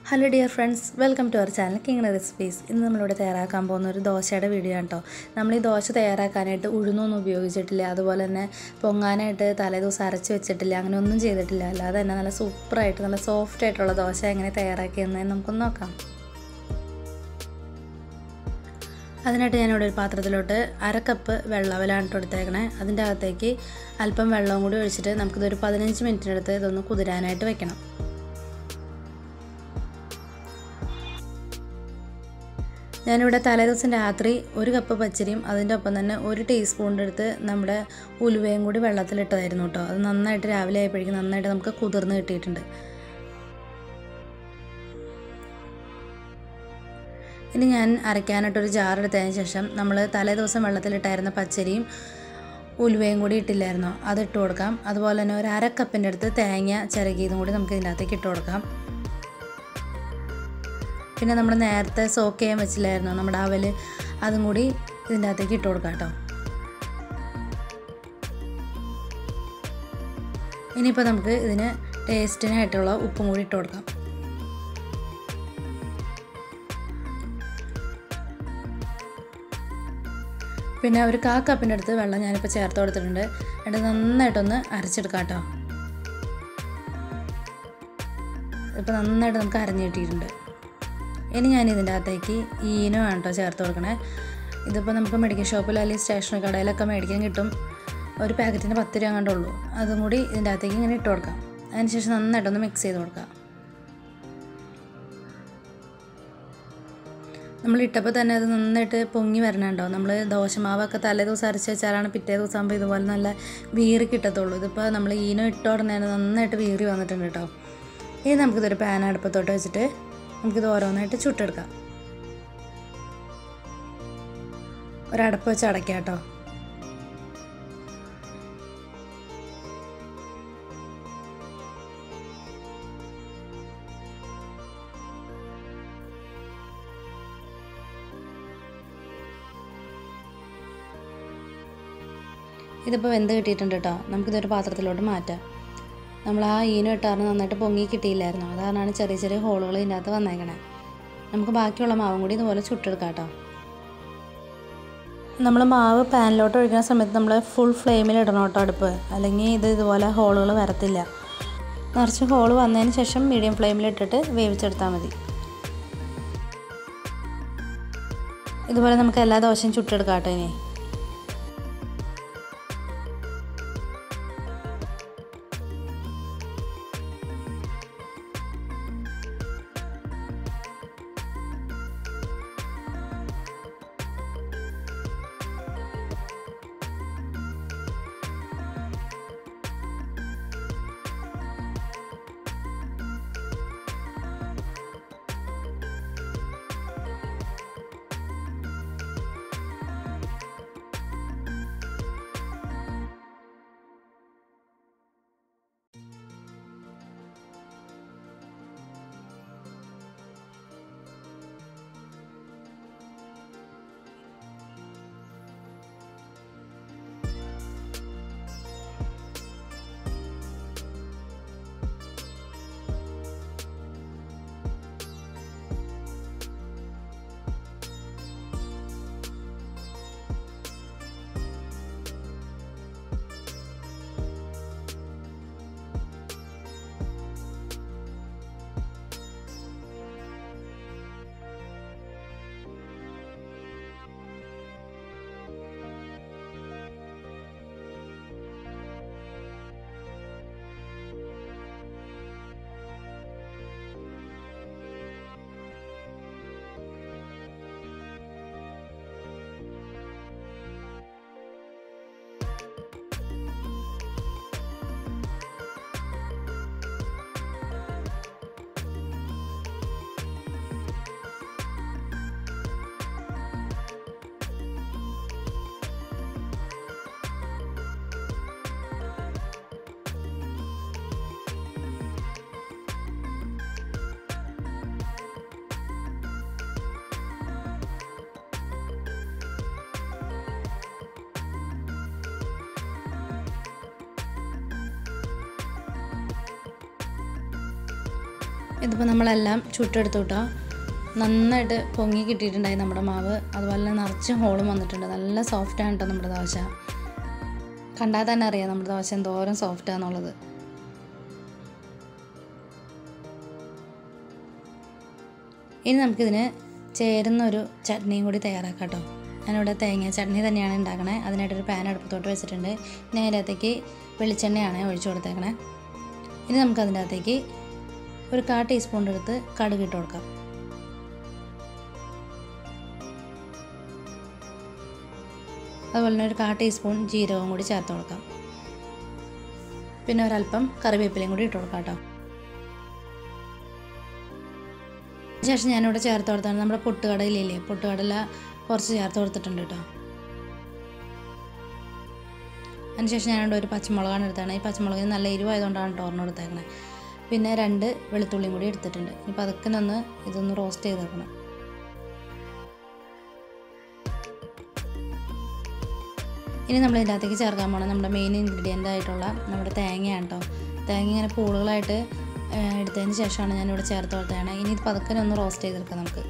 hello dear friends welcome to our channel king recipes ഇന്ന് നമ്മളിവിടെ തയ്യാറാക്കാൻ പോകുന്ന ഒരു ദോശയുടെ വീഡിയോ ആണ് കേട്ടോ നമ്മൾ ഈ ദോശ തയ്യാറാക്കാനായിട്ട് ഉഴുന്നൊന്നും ഉപയോഗിച്ചിട്ടില്ല അതുപോലെ തന്നെ പൊങ്ങാനായിട്ട് തലേദിവസം അരച്ച് വെച്ചിട്ടില്ല അങ്ങനെ ഒന്നും ചെയ്തിട്ടില്ല അല്ലാതെ തന്നെ നല്ല സൂപ്പറായിട്ട് നല്ല സോഫ്റ്റ് ആയിട്ടുള്ള ദോശ എങ്ങനെ തയ്യാറാക്കിയെന്ന് നമുക്കൊന്ന് നോക്കാം അതിനായിട്ട് ഞാനിവിടെ ഒരു പാത്രത്തിലോട്ട് അര കപ്പ് വെള്ളവലാണ് ഇട്ട് എടുത്തേക്കണേ അതിൻ്റെ അകത്തേക്ക് അല്പം വെള്ളവും കൂടി ഒഴിച്ചിട്ട് നമുക്കിതൊരു പതിനഞ്ച് മിനിറ്റിനടുത്ത് ഇതൊന്ന് കുതിരാനായിട്ട് വെക്കണം ഞാനിവിടെ തലേദിവസം രാത്രി ഒരു കപ്പ് പച്ചരിയും അതിൻ്റെ ഒപ്പം തന്നെ ഒരു ടീസ്പൂണിൻ്റെ അടുത്ത് നമ്മുടെ ഉലുവയും കൂടി വെള്ളത്തിലിട്ടതായിരുന്നു കേട്ടോ അത് നന്നായിട്ട് രാവിലെ ആയപ്പോഴേക്കും നന്നായിട്ട് നമുക്ക് കുതിർന്ന് കിട്ടിയിട്ടുണ്ട് ഇനി ഞാൻ അരയ്ക്കാനായിട്ടൊരു ജാർ എടുത്തതിന് ശേഷം നമ്മൾ തലേ ദിവസം വെള്ളത്തിലിട്ടായിരുന്ന പച്ചരിയും ഉലുവയും കൂടി ഇട്ടില്ലായിരുന്നോ അത് ഇട്ട് കൊടുക്കാം അതുപോലെ തന്നെ ഒരു അര കപ്പിൻ്റെ അടുത്ത് തേങ്ങ ചിരകിയതും കൂടി നമുക്ക് ഇതിൻ്റെ അകത്തേക്ക് ഇട്ട് കൊടുക്കാം പിന്നെ നമ്മൾ നേരത്തെ സോക്ക് ചെയ്യാൻ വെച്ചില്ലായിരുന്നോ നമ്മുടെ അവല് അതും കൂടി ഇതിൻ്റെ അകത്തേക്ക് ഇട്ട് കൊടുക്കാം കേട്ടോ ഇനിയിപ്പോൾ നമുക്ക് ഇതിന് ടേസ്റ്റിനായിട്ടുള്ള ഉപ്പും കൂടി ഇട്ട് കൊടുക്കാം പിന്നെ ഒരു കാ കപ്പിൻ്റെ അടുത്ത് വെള്ളം ഞാനിപ്പോൾ ചേർത്ത് കൊടുത്തിട്ടുണ്ട് എന്നിട്ട് നന്നായിട്ടൊന്ന് അരച്ചെടുക്കാം കേട്ടോ ഇപ്പോൾ നന്നായിട്ട് നമുക്ക് അരഞ്ഞ് കിട്ടിയിട്ടുണ്ട് ഇനി ഞാൻ ഇതിൻ്റെ അകത്തേക്ക് ഈനോ ആണ് കേട്ടോ ചേർത്ത് കൊടുക്കണേ ഇതിപ്പോൾ നമുക്ക് മെഡിക്കൽ ഷോപ്പിൽ അല്ലെങ്കിൽ സ്റ്റേഷനറി കടയിലൊക്കെ മേടിക്കാൻ കിട്ടും ഒരു പാക്കറ്റിന് പത്ത് രൂപ കണ്ടുള്ളൂ അതും കൂടി ഇതിൻ്റെ അകത്തേക്ക് ഇങ്ങനെ ഇട്ട് കൊടുക്കാം അതിനുശേഷം നന്നായിട്ടൊന്ന് മിക്സ് ചെയ്ത് കൊടുക്കാം നമ്മൾ ഇട്ടപ്പോൾ തന്നെ അത് നന്നായിട്ട് പൊങ്ങി വരണുണ്ടോ നമ്മൾ ദോശമാവൊക്കെ തലേ ദിവസം അരച്ച് വെച്ചാലാണ് പിറ്റേ ദിവസം ആകുമ്പോൾ ഇതുപോലെ നല്ല വീറി കിട്ടത്തുള്ളൂ ഇതിപ്പോൾ നമ്മൾ ഈനോ ഇട്ട ഉടനെ നന്നായിട്ട് വീറി വന്നിട്ടുണ്ട് കേട്ടോ ഇനി നമുക്കിതൊരു പാൻ അടുപ്പത്തോട്ട് വെച്ചിട്ട് നമുക്കിത് ഓരോന്നായിട്ട് ചുട്ടെടുക്കാം ഒരടപ്പ് വെച്ച് അടയ്ക്കാം കേട്ടോ ഇതിപ്പോൾ വെന്ത് കിട്ടിയിട്ടുണ്ട് കേട്ടോ നമുക്കിതൊരു പാത്രത്തിലോട്ട് മാറ്റാം നമ്മൾ ആ ഈനും ഇട്ടാറിന് നന്നായിട്ട് പൊങ്ങി കിട്ടിയില്ലായിരുന്നു അതാണാണ് ചെറിയ ചെറിയ ഹോളുകൾ ഇതിൻ്റെ അകത്ത് വന്നേക്കണേ നമുക്ക് ബാക്കിയുള്ള മാവും കൂടി ഇതുപോലെ ചുട്ടെടുക്കാം കേട്ടോ നമ്മൾ മാവ് പാനിലോട്ട് ഒഴിക്കുന്ന സമയത്ത് നമ്മൾ ഫുൾ ഫ്ലെയിമിൽ ഇടണം കേട്ടോ അടുപ്പ് അല്ലെങ്കിൽ ഇത് ഇതുപോലെ ഹോളുകൾ വരത്തില്ല നിറച്ച് ഹോൾ വന്നതിന് ശേഷം മീഡിയം ഫ്ലെയിമിൽ ഇട്ടിട്ട് വേവിച്ചെടുത്താൽ മതി ഇതുപോലെ നമുക്ക് എല്ലാ ദോശയും ചുട്ടെടുക്കാം കേട്ടോ ഇനി ഇതിപ്പോൾ നമ്മളെല്ലാം ചുട്ടെടുത്തു കേട്ടോ നന്നായിട്ട് പൊങ്ങി കിട്ടിയിട്ടുണ്ടായി നമ്മുടെ മാവ് അതുപോലെ തന്നെ നിറച്ച് ഹോളും വന്നിട്ടുണ്ട് നല്ല സോഫ്റ്റാണ് കേട്ടോ നമ്മുടെ ദോശ കണ്ടാൽ തന്നെ അറിയാം നമ്മുടെ ദോശ എന്തോരം സോഫ്റ്റാന്നുള്ളത് ഇനി നമുക്കിതിന് ചേരുന്ന ഒരു ചട്നിയും കൂടി തയ്യാറാക്കാം കേട്ടോ ഞാനിവിടെ തേങ്ങ ചട്നി തന്നെയാണ് ഉണ്ടാക്കണേ അതിനായിട്ടൊരു പാൻ അടുപ്പത്തോട്ട് വെച്ചിട്ടുണ്ട് ഇനി അതിൻ്റെ അകത്തേക്ക് വെളിച്ചെണ്ണയാണ് ഒഴിച്ചു കൊടുത്തേക്കണേ ഇനി നമുക്ക് അതിൻ്റെ അകത്തേക്ക് ഒരു കാ ടീസ്പൂൺ എടുത്ത് കടുക് ഇട്ട് കൊടുക്കാം അതുപോലെ തന്നെ ഒരു കാ ടീസ്പൂൺ ജീരകവും കൂടി ചേർത്ത് കൊടുക്കാം പിന്നെ ഒരല്പം കറിവേപ്പിലയും കൂടി ഇട്ട് കൊടുക്കാം കേട്ടോ ശേഷം ഞാനിവിടെ ചേർത്ത് കൊടുത്താണ് നമ്മുടെ പൊട്ടുകടയിലില്ലേ പൊട്ടുകടല കുറച്ച് ചേർത്ത് കൊടുത്തിട്ടുണ്ട് കേട്ടോ അതിനുശേഷം ഞാനിവിടെ ഒരു പച്ചമുളകാണ് എടുത്താണ് ഈ പച്ചമുളകിന് നല്ല എരിവായതുകൊണ്ടാണ് ടോർന്ന് എടുത്തേക്കണേ പിന്നെ രണ്ട് വെളുത്തുള്ളിയും കൂടി എടുത്തിട്ടുണ്ട് ഇപ്പം അതൊക്കെ ഒന്ന് ഇതൊന്ന് റോസ്റ്റ് ചെയ്തെടുക്കണം ഇനി നമ്മൾ ഇതിൻ്റെ അകത്തേക്ക് ചേർക്കാൻ പോകണം നമ്മുടെ മെയിൻ ഇൻഗ്രീഡിയൻ്റ് ആയിട്ടുള്ള നമ്മുടെ തേങ്ങയാണ് കേട്ടോ തേങ്ങ ഇങ്ങനെ പൂളുകളായിട്ട് എടുത്തതിന് ശേഷമാണ് ഞാനിവിടെ ചേർത്ത് കൊടുത്തതാണ് ഇനി ഇത് പതുക്കെ ഒന്ന് റോസ്റ്റ് ചെയ്തെടുക്കാം നമുക്ക്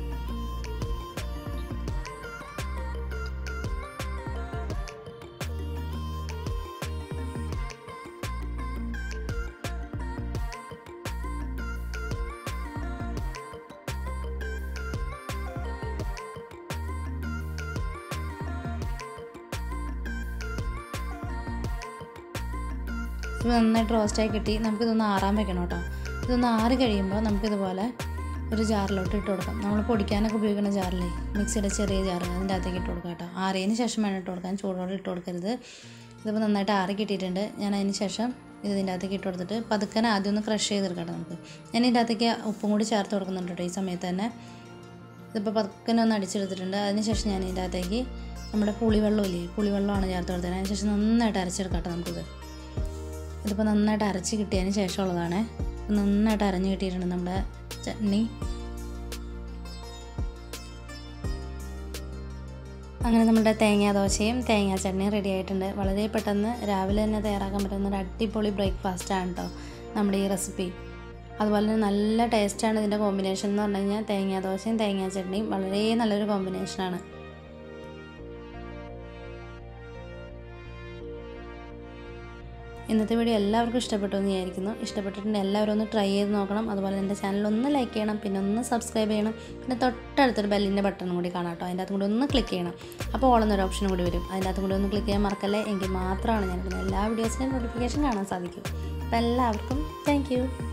ഇത് നന്നായിട്ട് റോസ്റ്റായി കിട്ടി നമുക്കിതൊന്ന് ആറാൻ വെക്കണം കേട്ടോ ഇതൊന്ന് ആറി കഴിയുമ്പോൾ നമുക്കിതുപോലെ ഒരു ജാറിലോട്ട് ഇട്ട് കൊടുക്കാം നമ്മൾ പൊടിക്കാനൊക്കെ ഉപയോഗിക്കുന്ന ജാറില്ലേ മിക്സിയുടെ ചെറിയ ജാറ് അതിൻ്റെ അകത്തേക്ക് ഇട്ട് കൊടുക്കാം കേട്ടോ ആറിയതിന് ശേഷം വേണം ഇട്ട് കൊടുക്കാൻ ചൂടോടെ ഇട്ട് കൊടുക്കരുത് ഇതിപ്പോൾ നന്നായിട്ട് ആറി കിട്ടിയിട്ടുണ്ട് ഞാൻ അതിന് ശേഷം ഇത് ഇതിൻ്റെ അകത്തേക്ക് ഇട്ട് കൊടുത്തിട്ട് പതുക്കനെ ആദ്യം ഒന്ന് ക്രഷ് ചെയ്തെടുക്കട്ടെ നമുക്ക് ഞാൻ ഇതിൻ്റെ അകത്തേക്ക് ഉപ്പും കൂടി ചേർത്ത് കൊടുക്കുന്നുണ്ട് കേട്ടോ ഈ സമയത്ത് തന്നെ ഇതിപ്പോൾ പതുക്കനെ ഒന്ന് അടിച്ചെടുത്തിട്ടുണ്ട് അതിന് ശേഷം ഞാൻ ഇതിൻ്റെ അകത്തേക്ക് നമ്മുടെ പുളിവെള്ളം ഇല്ലേ പുളിവെള്ളമാണ് ചേർത്ത് കൊടുത്തത് അതിന് ശേഷം നന്നായിട്ട് അരച്ചെടുക്കട്ടെ നമുക്കിത് ഇതിപ്പോൾ നന്നായിട്ട് അരച്ച് കിട്ടിയതിന് ശേഷമുള്ളതാണ് നന്നായിട്ട് അരഞ്ഞ് കിട്ടിയിട്ടുണ്ട് നമ്മുടെ ചട്നി അങ്ങനെ നമ്മുടെ തേങ്ങാ ദോശയും തേങ്ങാ ചട്നിയും റെഡി ആയിട്ടുണ്ട് വളരെ പെട്ടെന്ന് രാവിലെ തന്നെ തയ്യാറാക്കാൻ പറ്റുന്ന ഒരു അടിപൊളി ബ്രേക്ക്ഫാസ്റ്റാണ് കേട്ടോ നമ്മുടെ ഈ റെസിപ്പി അതുപോലെ തന്നെ നല്ല ടേസ്റ്റാണ് ഇതിൻ്റെ കോമ്പിനേഷൻ എന്ന് പറഞ്ഞു കഴിഞ്ഞാൽ തേങ്ങാ ദോശയും തേങ്ങാ ചട്നിയും വളരെ നല്ലൊരു കോമ്പിനേഷനാണ് ഇന്നത്തെ വീഡിയോ എല്ലാവർക്കും ഇഷ്ടപ്പെട്ടു എന്ന് വിചാരിക്കുന്നു ഇഷ്ടപ്പെട്ടിട്ടുണ്ടെങ്കിൽ എല്ലാവരും ഒന്ന് ട്രൈ ചെയ്ത് നോക്കണം അതുപോലെ എൻ്റെ ചാനൽ ഒന്ന് ലൈക്ക് ചെയ്യണം പിന്നെ ഒന്ന് സബ്സ്ക്രൈബ് ചെയ്യണം പിന്നെ തൊട്ടടുത്തൊരു ബെല്ലിൻ്റെ ബട്ടൺ കൂടി കാണാം കേട്ടോ അതിൻ്റെ അകത്തും കൂടി ഒന്ന് ക്ലിക്ക് ചെയ്യണം അപ്പോൾ ഓളെന്നൊരു ഓപ്ഷൻ കൂടി വരും അതിൻ്റെ അകത്തും കൂടി ഒന്ന് ക്ലിക്ക് ചെയ്യാൻ മറക്കല്ലേ എങ്കിൽ മാത്രമാണ് ഞാൻ എല്ലാ വീഡിയോസിൻ്റെയും നോട്ടിഫിക്കേഷൻ കാണാൻ സാധിക്കും അപ്പോൾ എല്ലാവർക്കും താങ്ക്